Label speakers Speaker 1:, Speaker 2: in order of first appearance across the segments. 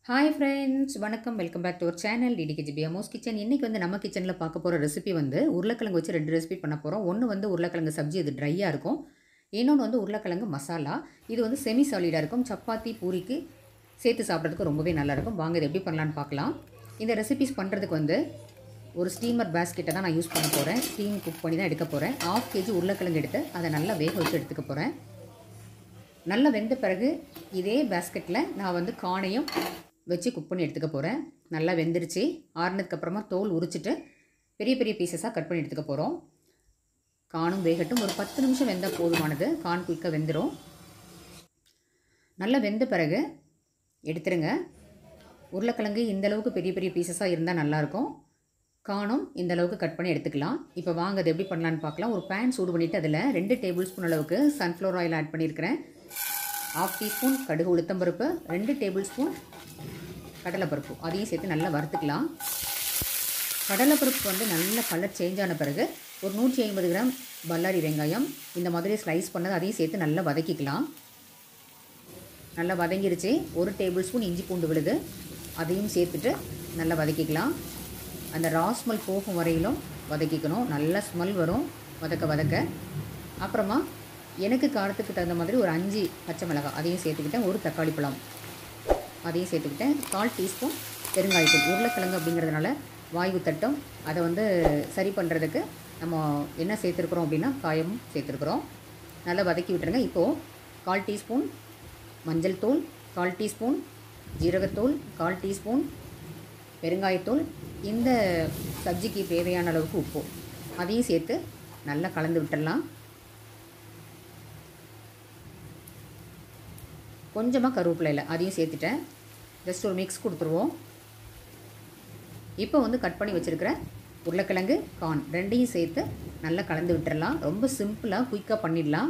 Speaker 1: hi friends வணக்கம் welcome back to our channel டிடிகேஜிபி அமோஸ் கிச்சன் இன்றைக்கி வந்து நம்ம கிச்சனில் பார்க்க போகிற ரெசிபி வந்து உருளைக்கிழங்கு வச்சு ரெண்டு ரெசிபி பண்ண போகிறோம் ஒன்று வந்து உருளைக்கிழங்கு சப்ஜி இது ட்ரையாக இருக்கும் இன்னொன்று வந்து உருளைக்கிழங்கு மசாலா இது வந்து செமி சாலிடாக இருக்கும் சப்பாத்தி பூரிக்கு சேர்த்து சாப்பிட்றதுக்கு ரொம்பவே நல்லாயிருக்கும் வாங்க இது எப்படி பண்ணலான்னு பார்க்கலாம் இந்த ரெசிபிஸ் பண்ணுறதுக்கு வந்து ஒரு ஸ்டீமர் பேஸ்கெட்டை தான் நான் யூஸ் பண்ண போகிறேன் ஸ்டீம் குக் பண்ணி தான் எடுக்க போகிறேன் ஆஃப் கேஜி உருளைக்கிழங்கு எடுத்து அதை நல்லா வேக வச்சு எடுத்துக்க போகிறேன் நல்லா வெந்த பிறகு இதே பேஸ்கெட்டில் நான் வந்து காணையும் வச்சு குக் பண்ணி எடுத்துக்க போகிறேன் நல்லா வெந்துருச்சு ஆறுனதுக்கப்புறமா தோல் உரிச்சிட்டு பெரிய பெரிய பீசஸாக கட் பண்ணி எடுத்துக்க போகிறோம் காணும் வேகட்டும் ஒரு பத்து நிமிஷம் வெந்தால் போதுமானது கான் குயிக்காக வெந்துடும் நல்லா வெந்த பிறகு எடுத்துருங்க உருளைக்கிழங்கு இந்த அளவுக்கு பெரிய பெரிய பீசஸாக இருந்தால் நல்லாயிருக்கும் காணும் இந்த அளவுக்கு கட் பண்ணி எடுத்துக்கலாம் இப்போ வாங்க அது எப்படி பண்ணலான்னு பார்க்கலாம் ஒரு பேன் சூடு பண்ணிவிட்டு அதில் ரெண்டு டேபிள் ஸ்பூன் அளவுக்கு சன்ஃப்ளவர் ஆயில் ஆட் பண்ணியிருக்கிறேன் ஆஃப் டீஸ்பூன் கடுகு உளுத்தம்பருப்பு ரெண்டு டேபிள் ஸ்பூன் கடலைப்பருப்பு அதையும் சேர்த்து நல்லா வறுத்துக்கலாம் கடலைப்பருப்பு வந்து நல்ல கலர் சேஞ்ச் ஆன பிறகு ஒரு நூற்றி ஐம்பது கிராம் பல்லாரி வெங்காயம் இந்த மாதிரி ஸ்லைஸ் பண்ணது அதையும் சேர்த்து நல்லா வதக்கிக்கலாம் நல்லா வதங்கிருச்சு ஒரு டேபிள் ஸ்பூன் இஞ்சி பூண்டு விழுது அதையும் சேர்த்துட்டு நல்லா வதக்கிக்கலாம் அந்த ரா ஸ்மெல் போகும் வரையிலும் வதக்கிக்கணும் நல்ல ஸ்மெல் வரும் வதக்க வதக்க அப்புறமா எனக்கு காரத்துக்கு தகுந்த மாதிரி ஒரு அஞ்சு பச்சை மிளகாய் அதையும் சேர்த்துக்கிட்டேன் ஒரு தக்காளி பழம் அதையும் சேர்த்துக்கிட்டேன் கால் டீஸ்பூன் பெருங்காயத்தூள் உருளைக்கிழங்கு அப்படிங்கிறதுனால வாய்வு தட்டும் அதை வந்து சரி பண்ணுறதுக்கு நம்ம என்ன சேர்த்துருக்குறோம் அப்படின்னா காயமும் சேர்த்துருக்குறோம் நல்லா வதக்கி விட்டுருங்க இப்போது கால் டீஸ்பூன் மஞ்சள் தூள் கால் டீஸ்பூன் ஜீரகத்தூள் கால் டீஸ்பூன் பெருங்காயத்தூள் இந்த சப்ஜிக்கு தேவையான அளவுக்கு உப்பு அதையும் சேர்த்து நல்லா கலந்து விட்டுடலாம் கொஞ்சமாக கருவேப்பிலையில் அதையும் சேர்த்துட்டேன் ஜஸ்ட் ஒரு மிக்ஸ் கொடுத்துருவோம் இப்போ வந்து கட் பண்ணி வச்சுருக்கிற உருளைக்கிழங்கு கார்ன் ரெண்டையும் சேர்த்து நல்லா கலந்து விட்டுறலாம் ரொம்ப சிம்பிளாக குயிக்காக பண்ணிடலாம்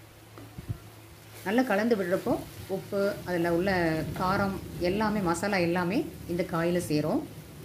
Speaker 1: நல்லா கலந்து விடுறப்போ உப்பு அதில் உள்ள காரம் எல்லாமே மசாலா எல்லாமே இந்த காயில் சேரும்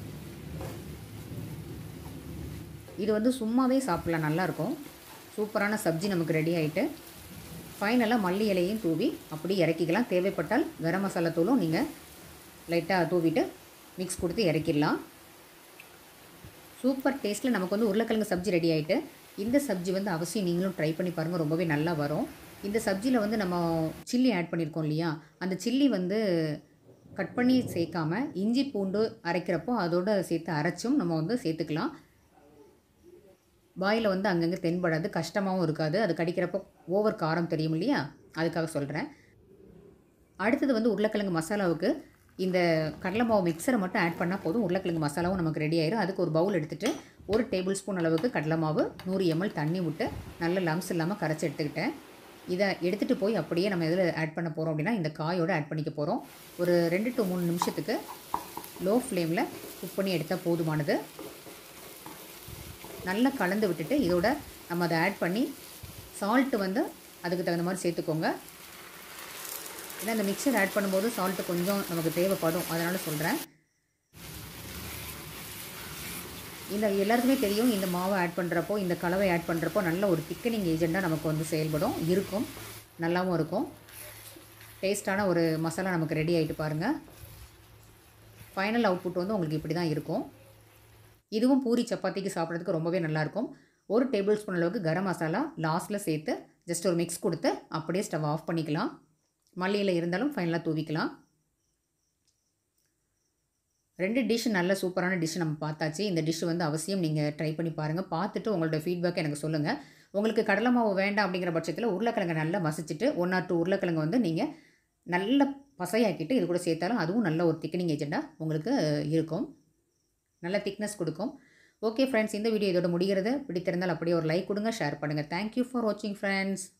Speaker 1: இது வந்து சும்மாவே சாப்பிட்லாம் நல்லாயிருக்கும் சூப்பரான சப்ஜி நமக்கு ரெடி ஆகிட்டு ஃபைனலாக மல்லி இலையும் தூவி அப்படி இறக்கிக்கலாம் தேவைப்பட்டால் கரம் மசாலா தூளும் நீங்கள் லைட்டாக தூவிட்டு மிக்ஸ் கொடுத்து இறக்கிடலாம் சூப்பர் டேஸ்ட்டில் நமக்கு வந்து உருளைக்கிழங்கு சப்ஜி ரெடி ஆகிட்டு இந்த சப்ஜி வந்து அவசியம் நீங்களும் ட்ரை பண்ணி பாருங்கள் ரொம்பவே நல்லா வரும் இந்த சப்ஜியில் வந்து நம்ம சில்லி ஆட் பண்ணியிருக்கோம் இல்லையா அந்த சில்லி வந்து கட் பண்ணி சேர்க்காம இஞ்சி பூண்டு அரைக்கிறப்போ அதோடு சேர்த்து அரைச்சும் நம்ம வந்து சேர்த்துக்கலாம் வாயில் வந்து அங்கங்கே தென்படாது கஷ்டமாகவும் இருக்காது அது கடிக்கிறப்போ ஓவர் காரம் தெரியும் இல்லையா அதுக்காக சொல்கிறேன் அடுத்தது வந்து உருளைக்கிழங்கு மசாலாவுக்கு இந்த கடலை மாவு மிக்சரை மட்டும் ஆட் பண்ணால் போதும் உருளைக்கிழங்கு மசாலாவும் நமக்கு ரெடி ஆயிரும் அதுக்கு ஒரு பவுல் எடுத்துகிட்டு ஒரு டேபிள் ஸ்பூன் அளவுக்கு கடலை மாவு நூறு எம்எல் தண்ணி விட்டு நல்ல லம்ஸ் இல்லாமல் கரைச்சி எடுத்துக்கிட்டேன் இதை எடுத்துகிட்டு போய் அப்படியே நம்ம இதில் ஆட் பண்ண போகிறோம் அப்படின்னா இந்த காயோடு ஆட் பண்ணிக்க போகிறோம் ஒரு ரெண்டு டு மூணு நிமிஷத்துக்கு லோ ஃப்ளேமில் குக் பண்ணி எடுத்தால் போதுமானது நல்லா கலந்து விட்டுட்டு இதோட நம்ம அதை ஆட் பண்ணி சால்ட்டு வந்து அதுக்கு தகுந்த மாதிரி சேர்த்துக்கோங்க ஏன்னா இந்த மிக்சர் ஆட் பண்ணும்போது சால்ட்டு கொஞ்சம் நமக்கு தேவைப்படும் அதனால் சொல்கிறேன் இந்த எல்லாருக்குமே தெரியும் இந்த மாவை ஆட் பண்ணுறப்போ இந்த கலவை ஆட் பண்ணுறப்போ நல்ல ஒரு திக்கனிங் ஏஜெண்ட்டாக நமக்கு வந்து செயல்படும் இருக்கும் நல்லாவும் இருக்கும் டேஸ்ட்டான ஒரு மசாலா நமக்கு ரெடி ஆகிட்டு பாருங்கள் ஃபைனல் அவுட்புட் வந்து உங்களுக்கு இப்படி தான் இருக்கும் இதுவும் பூரி சப்பாத்திக்கு சாப்பிட்றதுக்கு ரொம்பவே நல்லாயிருக்கும் ஒரு டேபிள் ஸ்பூன் அளவுக்கு கரம் மசாலா லாஸ்ட்டில் சேர்த்து ஜஸ்ட் ஒரு மிக்ஸ் கொடுத்து அப்படியே ஸ்டவ் ஆஃப் பண்ணிக்கலாம் மல்லியில் இருந்தாலும் ஃபைனலாக தூவிக்கலாம் ரெண்டு டிஷ் நல்ல சூப்பரான டிஷ் நம்ம பார்த்தாச்சு இந்த டிஷ் வந்து அவசியம் நீங்கள் ட்ரை பண்ணி பாருங்கள் பார்த்துட்டு உங்களோட ஃபீட்பேக் எனக்கு சொல்லுங்கள் உங்களுக்கு கடலை மாவு வேண்டாம் அப்படிங்கிற பட்சத்தில் உருளைக்கிழங்கை நல்லா மசிச்சுட்டு ஒன் ஆர் டூ உருளைக்கிழங்கு வந்து நீங்கள் நல்ல பசையாக்கிட்டு இது கூட சேர்த்தாலும் அதுவும் நல்ல ஒரு திக்கனிங் ஏஜெண்டாக உங்களுக்கு இருக்கும் நல்ல திக்னஸ் கொடுக்கும் ஓகே ஃப்ரெண்ட்ஸ் இந்த வீடியோ இதோட முடிகிறது பிடித்திருந்தால் அப்படியே ஒரு லைக் கொடுங்க ஷேர் பண்ணுங்கள் தேங்க்யூ ஃபார் வாட்சிங் ஃப்ரெண்ட்ஸ்